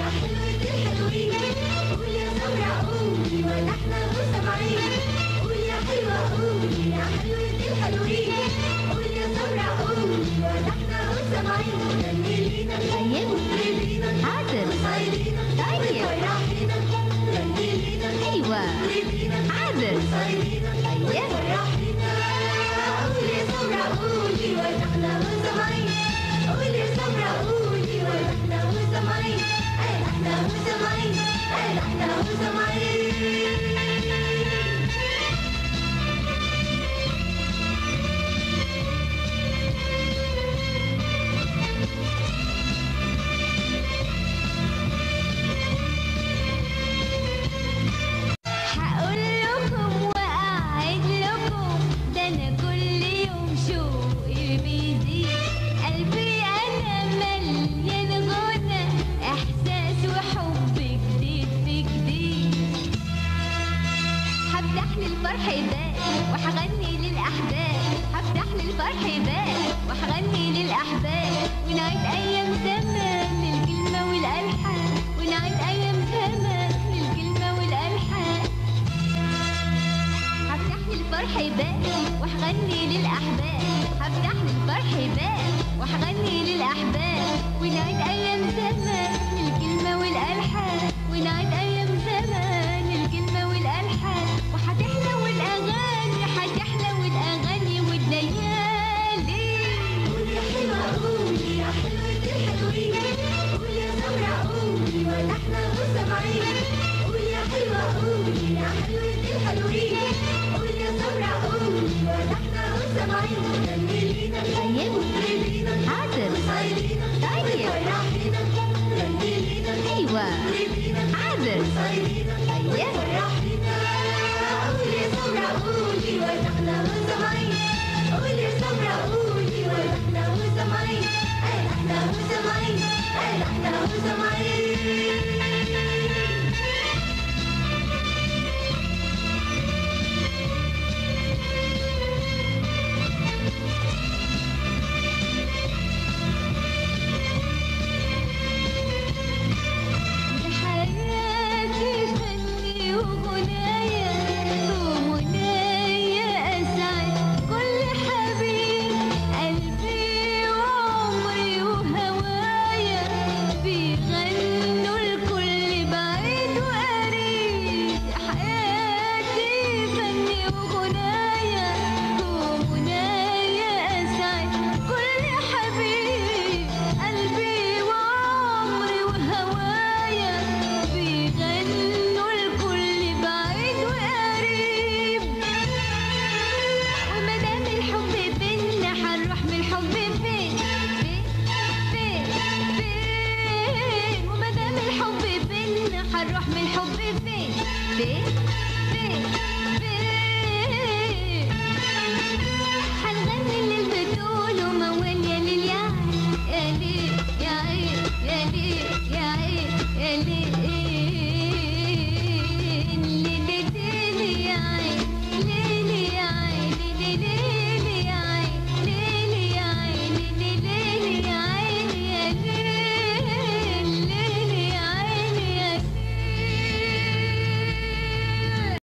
يا حلوة الحلوين قول يا سمرة قولي ولا احنا مستمعين قول يا حلوة قولي يا حلوة الحلوين قول يا سمرة قولي ولا احنا مستمعين غني لينا طيب. وطربينا حاضر. وصايدينا طيب. وفرحينا غني لينا أيوة وطربينا حاضر وصايدينا طيب. وفرحينا قول يا سمرة قولي ولا احنا مستمعين قول يا سمرة قولي ولا احنا مستمعين قال احنا مستمعين قال احنا مستمعين هقول لكم وأعد لكم ده أنا كل يوم شوقي بيزيد قلبي أنا مليان غنى إحساس وحب جديد في جديد هفتح لي الفرح باب وهغني للأحباب هفتح لي الفرح باب وهغني للأحباب ونعيد أيام زمان للكلمة والألحان ونعيد أيام زمان للكلمة والألحان هفتح لي الفرح باب وهغني للأحباب هفتح لي الفرح باب وهغني للأحباب ونعيد أيام زمان للكلمة والألحان ونعيد أيام زمان للكلمة والألحان وهتحلو الأغاني هتحلو الأغاني والليالي قول يا حلوة قولي يا حلوة الحلوين قول يا سمرة قولي ولا احنا مستمعين قول يا حلوة قولي يا حلوة الحلوين قول يا سمرة قولي ولا احنا مستمعين غني لينا طيب. وطربينا حاضر. وصايدينا طيب. وفرحينا غني لينا أيوة وطربينا حاضر وصايدينا طيب. وفرحينا قول يا سمرة قولي ولا احنا مستمعين قول يا سمرة قولي ولا احنا مستمعين قال احنا مستمعين قال احنا مستمعين